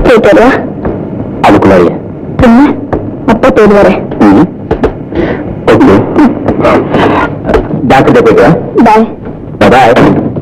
கேட்கறா அதுக்குள்ளாரியே பின்ன அப்பா தேடி வரேன் ஓகே டாக்டர் போயிட்டு பாய் பாய்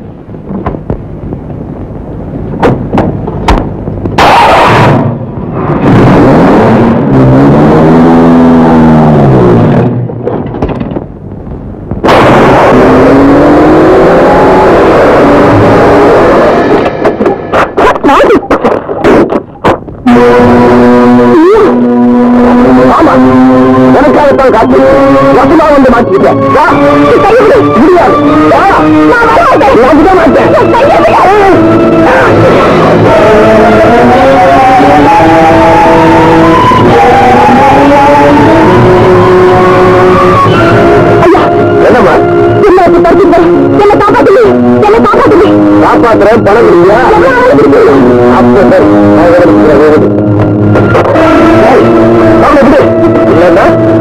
ஆமா உனக்காகத்தான் காத்து வசமா வந்து மாட்டிக்கிட்டேன் வா முடியாது வா நான் விட மாட்டேன் என்னம்மா என்ன படுத்துங்க என்ன காப்பாத்துங்க என்ன காப்பாத்துங்க காப்பாத்துறேன் பணம் இல்லையா அப்ப சரி நான் வேற இருக்கிறேன், வேற இருக்கிறேன். ஏய், வாங்க, விடு. இல்லைன்னா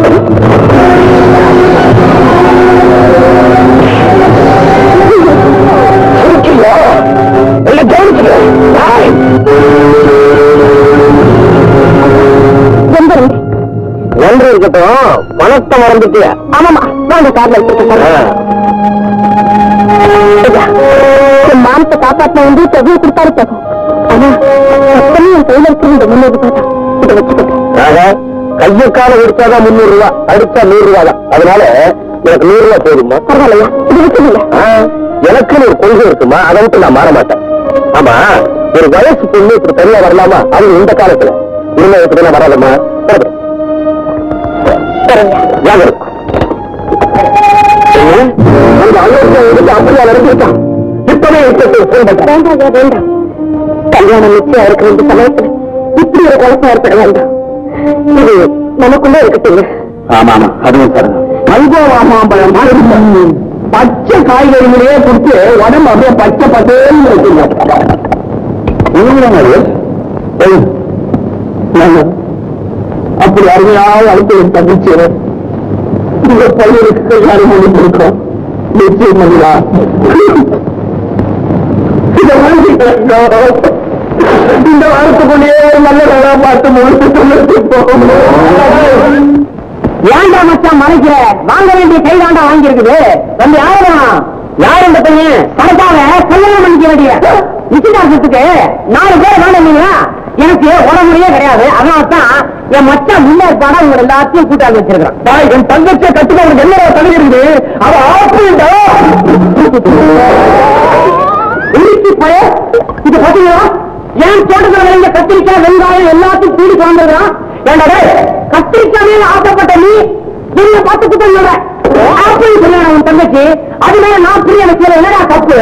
இருக்கில்ல? எல்லாம் கவனிச்சுக்கிறேன். ஏய். எந்த நன்றி இருக்கட்டும் பணத்தை மறந்துட்டியா ஆமாமா வாங்க கார்ல வச்சிருக்கேன் என் மானத்தை காப்பாத்தின வந்து எவ்வளவு கொடுத்தாரு போதும் ஆனா மொத்தமே என் கையில இருக்கிற இந்த முன்னூறு ரூபாய் தான் இதை வச்சுக்கோங்க ஆக, கையை கால அடிச்சாதான் முந்நூறு ரூபா அடிச்சா நூறு ரூபா தான் அதனால எனக்கு நூறு ரூபா போதுமா பரவாயில்லையா இது வச்சுக்கல ஆ, எனக்குன்னு ஒரு கொள்கை இருக்குமா அதை விட்டு நான் மாற மாட்டேன் ஆமா ஒரு வயசு பொண்ணு இப்படி தனியா வரலாமா அது இந்த காலத்துல இனிமே இப்படி நான் வராதம்மா போதும். ஜாகிரதை. என்ன? அந்த அண்ணன் எடுத்து அப்படியா நடந்துருக்கான் இப்பவே எடுத்து ஃபோன் பண்றேன் வேண்டாம் ஐயா, வேண்டாம் கல்யாணம் நிச்சயம் இருக்கிற இந்த சமயத்துல இப்படி ஒரு குழப்பம் ஏற்பட வேண்டாம் இது நமக்குள்ள இருக்கட்டும் ஆமா ஆமா அதுவும் சார் மல்கோவா மாம்பழம் மாதிரி பச்சை காய்கறிகளே கொடுத்து உடம்பு அப்படியே பச்சை பச்சைன்னு வச்சுங்க அப்படி அருமையாக அடுத்து தப்பிச்சு இந்த பையனுக்கு கல்யாணம் பண்ணி கொடுக்கிறோம் நிச்சயம் பண்ணிடா இதை வாங்கிக்கிறேன் இந்த வாரத்துக்குள்ளேயே ஒரு நல்ல வேலை பார்த்து முடிச்சு சொல்லிட்டு போகணும் ஏன்டா மச்சான் மறைக்கிற வாங்க வேண்டிய கை தாண்டா வாங்கி இருக்குது வந்து யாரு யார் இந்த பையன் கரெக்டாக கல்யாணம் பண்ணிக்க வேண்டிய நிச்சயதார்த்தத்துக்கு நாலு பேர் வேண்டாம் எனக்கு உடம்புலயே கிடையாது அதனால தான் என் மச்சான் முன்னேற்பாடா உங்க எல்லாத்தையும் கூட்டாளி வச்சிருக்கான் தாய், என் தங்கச்சியை கட்டுக்க உனக்கு என்ன தடை இருக்குது அவ ஆப்பிள்டா இருக்கு பய இது பாத்தீங்களா ஏன் தோட்டத்துல விளைஞ்ச கத்திரிக்காய் வெங்காயம் எல்லாத்தையும் கூடி கொண்டிருக்கான் ஏண்டா டேய், கத்திரிக்காய் மேல ஆசைப்பட்ட நீ என்ன பார்த்து குத்தம் சொல்ற ஆப்பிள் சொன்ன உன் தங்கச்சி அது மேல நான் பிரிய வச்சல என்னடா தப்பு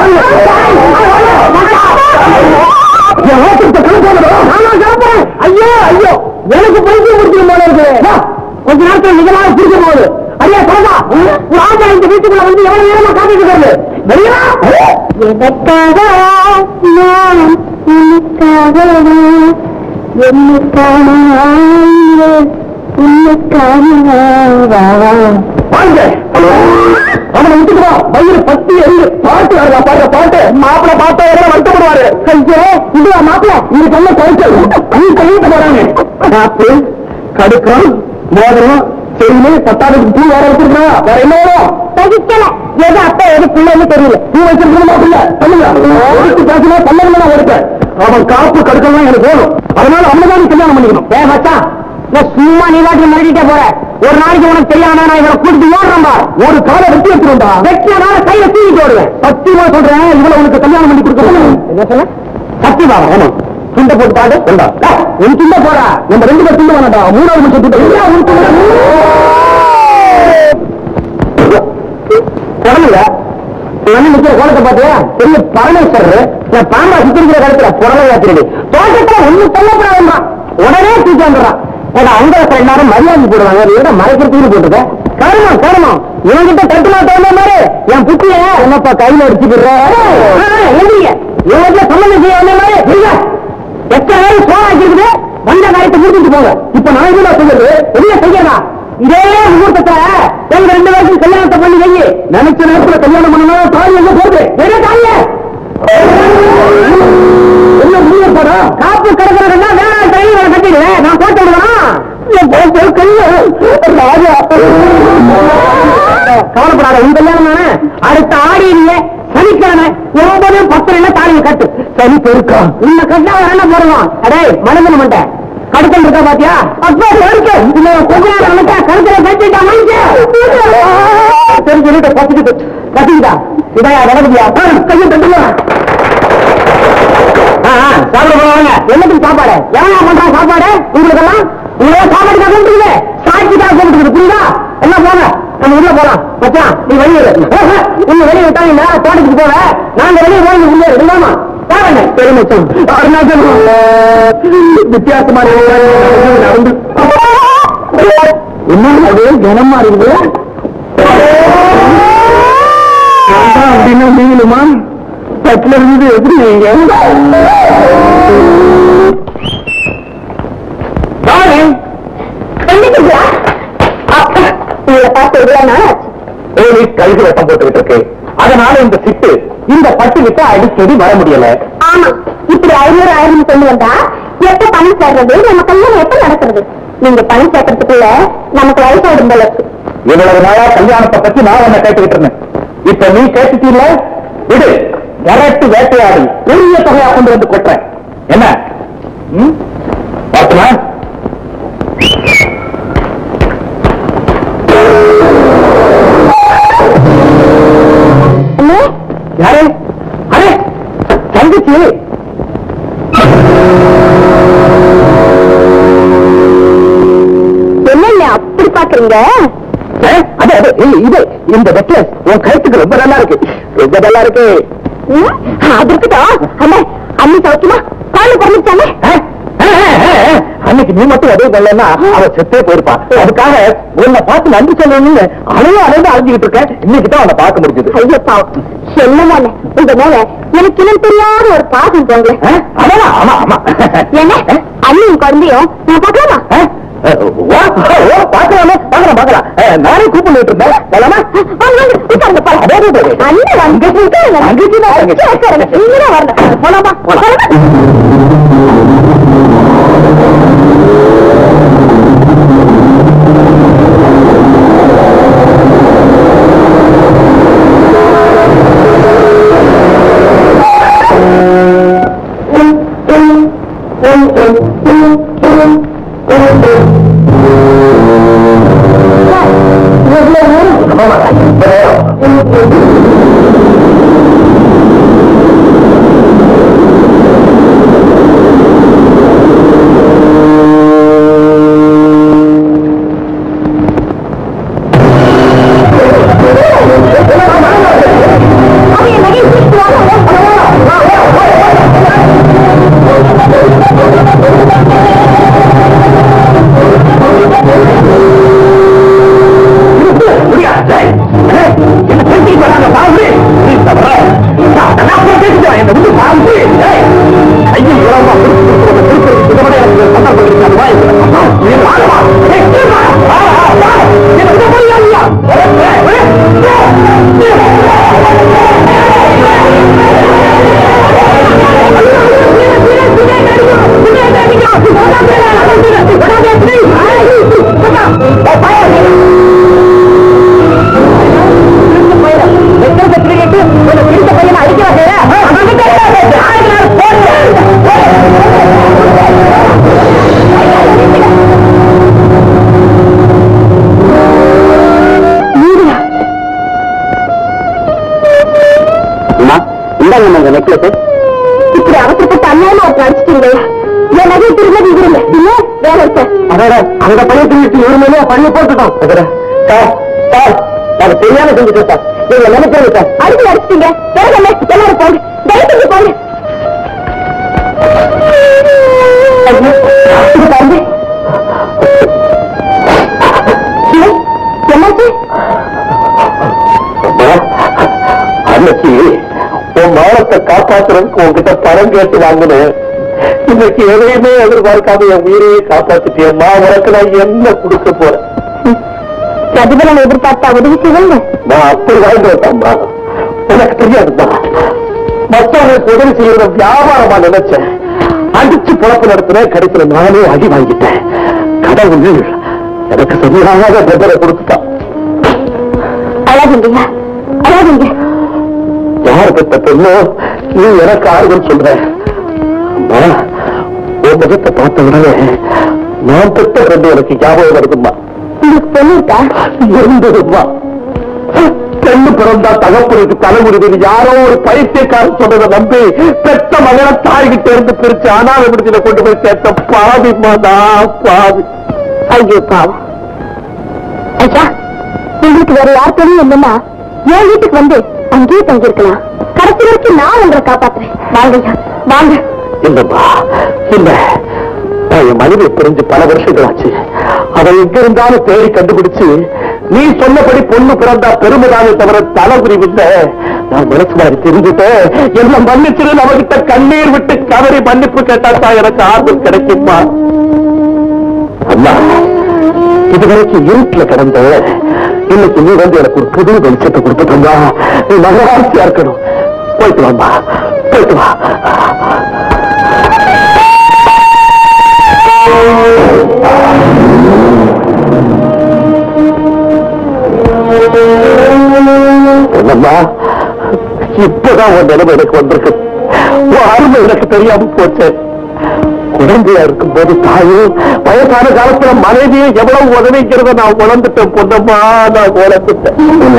என் ஓட்டத்தை கணக்கு நான் சாப்பிடுறேன் ஐயோ ஐயோ எனக்கு பைத்தியம் முடிச்சிடும் போல இருக்கு வா, கொஞ்ச நேரத்துல நிஜமாக பிடிக்க போகுது ஐயா சொல்லுதா ஒரு ஆம்பளை இந்த வீட்டுக்குள்ள வந்து எவ்வளவு நேரமா காத்துட்டு இருக்காரு வெளியா எதற்காக நான் உனக்காக என்னைக்கான உன்னைக்கான வா வா வாங்க அவனை விட்டுட்டு வா வயிறு பத்தி எரியுது பாட்டு வருதா பாட்டு பாட்டு மாப்பிள பார்த்தா எவ்வளவு வருத்தப்படுவாரு ஐயோ இதுவா மாப்பிள்ள நீ சொன்ன குறைச்சல் நீ கையிட்டு போறாங்க காப்பு கடுக்கம் மோதிரம் செயினு பத்தாவதுக்கு பூ வேற வச்சிருக்கா வேற என்ன வரும் சகிக்கல எது அப்பா எது பிள்ளைன்னு தெரியல பூ வச்சிருக்கணும் மாப்பிள்ள சொல்லுங்க ஒருத்து பேசினா பல்லவங்க நான் எடுப்பேன் அவன் காப்பு கடுக்கம் எனக்கு வேணும் அதனால அவனதான் நீ கல்யாணம் பண்ணிக்கணும் ஏ மச்சான் நான் சும்மா நீ வாட்டி மறுடிட்டே போற ஒரு நாளைக்கு உனக்கு தெரியாம நான் இவனை கூட்டிட்டு ஓடுறேன் பார் ஒரு காலை வெட்டி வச்சிருந்தா வெட்டினால கையில தூக்கிட்டு ஓடுவேன் சத்தியமா சொல்றேன் இவ்வளவு உனக்கு கல்யாணம் பண்ணி கொடுக்க என்ன சொன்ன சத்தியமா ஆமா துண்ட போட்டு பாடு கொண்டா உன் துண்ட போடா நம்ம ரெண்டு பேர் துண்ட வேணாடா மூணாவது நிமிஷம் துண்ட குடலுங்க வந்து நிக்கிற கோலத்தை பாத்தியா பெரிய பரமேஸ்வரர் நான் பாம்பா சுத்திருக்கிற காலத்துல புடலை யாத்திரடி தோட்டத்துல ஒண்ணு சொல்லப்படாதுன்றா உடனே தூக்கி வந்துடுறான் ஏன்னா அவங்க எல்லாரும் மரியாதை போடுவாங்க நீ விட மறைக்கிறதுக்கு போட்டுக்க கருமம் கருமம் இவங்கிட்ட தட்டுமா தகுந்த மாதிரி என் புத்திய என்னப்பா கையில அடிச்சுக்கிற எழுதிங்க இவங்க சம்மந்தம் செய்ய வந்த மாதிரி இல்ல எத்தனை நேரம் சோழ ஆக்கிருக்குது வந்த காரியத்தை முடிச்சுட்டு போங்க இப்ப நான் என்ன சொல்றது என்ன செய்யறா இதே முகூர்த்தத்தை எங்க ரெண்டு பேருக்கும் கல்யாணத்தை பண்ணி வை நினைச்ச நேரத்துல கல்யாணம் பண்ணணும் தாய் எங்க போகுது என்ன தாய என்ன முடிய போறா காப்பு கிடக்கிற ராஜா கவலைப்படாத உன் கல்யாணம் தானே அடுத்த ஆடியில சனிக்கிழமை ஒன்பது பத்து தாலியை கட்டு சனி பெருக்கா உன்னை கட்டா என்ன போடுவான் அடே மனதில் மண்ட கடுத்தல் இருக்கா பாத்தியா அப்பா இருக்கு இந்த கொஞ்ச நேரம் கருத்துல கட்டிட்டா மனுஷன் சரி சொல்லிட்டு பத்துக்கிட்டு கட்டிக்கிட்டா இதையா நடக்குதியா கையை தட்டுமா சாப்பிட போவாங்க என்னத்துக்கு சாப்பாடு எவனா பண்றான் சாப்பாடு உங்களுக்கு எல்லாம் உங்களே சாப்பாடு தான் கூப்பிட்டுருங்க சாட்சிக்காக கூப்பிட்டுருக்குது புரியுதா எல்லாம் போங்க நம்ம உள்ள போலாம் மச்சான் நீ வெளியே உன்னை வெளியே விட்டா நீ நேரம் தோட்டத்துக்கு போவ நாங்க வெளியே போய் நீ உள்ளே இல்லாமா சரி மச்சான் அருணாச்சல் வித்தியாசமான நடந்து என்ன அது ஜனமா இருக்குது அப்படின்னா நீங்களுமா தட்டுல இருந்து எப்படி நீங்க என்னைக்குங்களா? அப்பா, உங்களை பார்த்து எவ்வளவு நாள் ஆச்சு கோழி கழுகு வெட்டம் போட்டுக்கிட்டு இருக்கு அதனால இந்த சிட்டு இந்த பட்டு விட்டு அடிக்கடி வர முடியல ஆமா இப்படி ஐநூறு ஆயிரம் கொண்டு வந்தா எப்ப பணம் சேர்றது நம்ம கல்யாணம் எப்ப நடக்கிறது நீங்க பணம் சேர்க்கறதுக்குள்ள நமக்கு வயசாயிடும் போல இருக்கு இவ்வளவு நாளா கல்யாணத்தை பத்தி நான் உன்னை கேட்டுக்கிட்டு இருந்தேன் இப்ப நீ கேட்டுட்டீல்ல விடு கரெக்ட் வேட்டையாடி பெரிய தொகையா கொண்டு வந்து கொட்டுறேன் என்ன ம்? பார்த்துமா அண்ணே, யாரு அரே தங்கச்சி என்னங்க அப்படி பாக்குறீங்க ஏ, அது அது இல்ல, இது இந்த நெக்லஸ் உன் கழுத்துக்கு ரொம்ப நல்லா இருக்கு ரொம்ப நல்லா இருக்கு ம், அது இருக்கட்டும் அண்ணே அண்ணி சௌக்கியமா காலு பிறந்துச்சானே ஆ? ஆ, ஆ, ஆ, ஆ. அன்னைக்கு நீ மட்டும் உதவி பண்ணலன்னா அவ செத்தே போயிருப்பா அதுக்காக உன்னை பார்த்து நன்றி சொல்லணும்னு அழுவ அழுந்து அழுஞ்சுக்கிட்டு இருக்கேன் இன்னைக்கு தான் அவனை பார்க்க முடிஞ்சது ஐயோ பாவம் என்னமோண்ணே உங்க மேல எனக்கு இன்னும் தெரியாத ஒரு பாசம் போங்களே ஆமா ஆமா ஆமா என்ன அண்ணியும் குழந்தையும் நான் பார்க்கலாமா ஆ? வா, ஓ, பார்க்கலாமே பார்க்கலாம் பார்க்கலாம் ஆ, நானே கூப்பிட்டு இருந்தேன் போலாமா வாங்க, வாங்க, உட்காருங்க, போலாம். அதே போது. அண்ணன் வந்து உட்காருங்க. அங்கேயும் தான் வாங்க. உட்காருங்க. நீங்க தான் வரணும். போலாமா? போலாம். போலாமா? அவங்க நகை தூக்கிட்டு வாங்க. இந்தாங்க நெக்லஸ் இப்படி அவசரப்பட்டு அநியாயமா ஒருத்தர் அடிச்சிட்டீங்களே என் நகை திரும்ப இருங்க இல்ல வேலை இருக்கு அதோட அங்க பழைய திருட்டு இவரு மேலே பழைய போட்டுட்டோம் அதோட சார் சார் அது தெரியாம செஞ்சுட்டோம் சார் நீங்க நினைக்கிறது சார் அடிச்சு அடிச்சிட்டீங்க வேற என்ன எல்லாரும் போங்க தயவு செஞ்சு போங்க இது பாருங்க. ஏய், என்னாச்சு அன்னைக்கு உன் மானத்தை காப்பாத்துறதுக்கு உன்கிட்ட பணம் கேட்டு வாங்கினேன் இன்னைக்கு எதையுமே எதிர்பார்க்காம என் உயிரையே காப்பாத்திட்டியம்மா உனக்கு நான் என்ன கொடுக்க போறேன் பிரதிபலன் எதிர்பார்த்தா உதவி செய்வாங்க நான் அப்படி வாழ்ந்து வந்தேம்மா உனக்கு தெரியாதுமா மற்றவங்களுக்கு உதவி செய்யறத வியாபாரமா நினைச்சேன் அடிச்சு பொழப்பு நடத்துறேன் கடைசியில நானே அடி வாங்கிட்டேன் கடவுள் எனக்கு சரியாக பெப்பரை கொடுத்துட்டான் அழகுங்கய்யா அழகுங்க யார் பெற்ற பெண்ணோ நீ எனக்கு ஆறுதல் சொல்ற அம்மா உன் முகத்தை பார்த்த உடனே நான் பெற்ற பெண்ணு எனக்கு ஞாபகம் வருதும்மா உங்களுக்கு பொண்ணு இருக்கா இருந்ததும்மா பெண்ணு பிறந்தா தகப்பனுக்கு தலைமுடிவு யாரோ ஒரு பைத்தியக்காரன் சொன்னதை நம்பி பெத்த மகனை தாய்கிட்ட இருந்து பிரிச்சு அனாதை விடுதியில கொண்டு போய் சேர்த்த பாவிம்மா நான் பாவி ஐயோ பாவம் ஐயா உங்களுக்கு வேற யார் தெரியும் இல்லைன்னா என் வீட்டுக்கு வந்து அங்கேயே தங்கியிருக்கலாம் கடைசி வரைக்கும் நான் உங்களை காப்பாத்துறேன் வாங்க ஐயா வாங்க இல்லம்மா இல்ல நான் என் மனைவி பிரிஞ்சு பல வருஷங்கள் ஆச்சு அவ எங்க இருந்தாலும் தேடி கண்டுபிடிச்சு நீ சொன்னபடி பொண்ணு பிறந்தா பெருமைதானே தவிர தலைபுரி இல்ல நான் மனசு மாதிரி தெரிஞ்சுட்டேன் என்ன மன்னிச்சிரு நம்மகிட்ட கண்ணீர் விட்டு கதறி மன்னிப்பு கேட்டா தான் எனக்கு ஆறுதல் கிடைக்குமா அம்மா இதுவரைக்கும் இருட்டுல கிடந்த இன்னைக்கு நீ வந்து எனக்கு ஒரு புது வெளிச்சத்தை கொடுத்துட்டா நீ மகராட்சியா இருக்கணும் போயிட்டு வாம்மா போயிட்டு வா என்னம்மா இப்பதான் உன் நிலைமை எனக்கு வந்திருக்கு உன் அருமை எனக்கு தெரியாம போச்சு குழந்தையா இருக்கும் போது தாயும் வயசான காலத்துல மனைவியை எவ்வளவு உதவிங்கிறத நான் உணர்ந்துட்டேன் பொண்ணம்மா நான் உணர்ந்துட்டேன்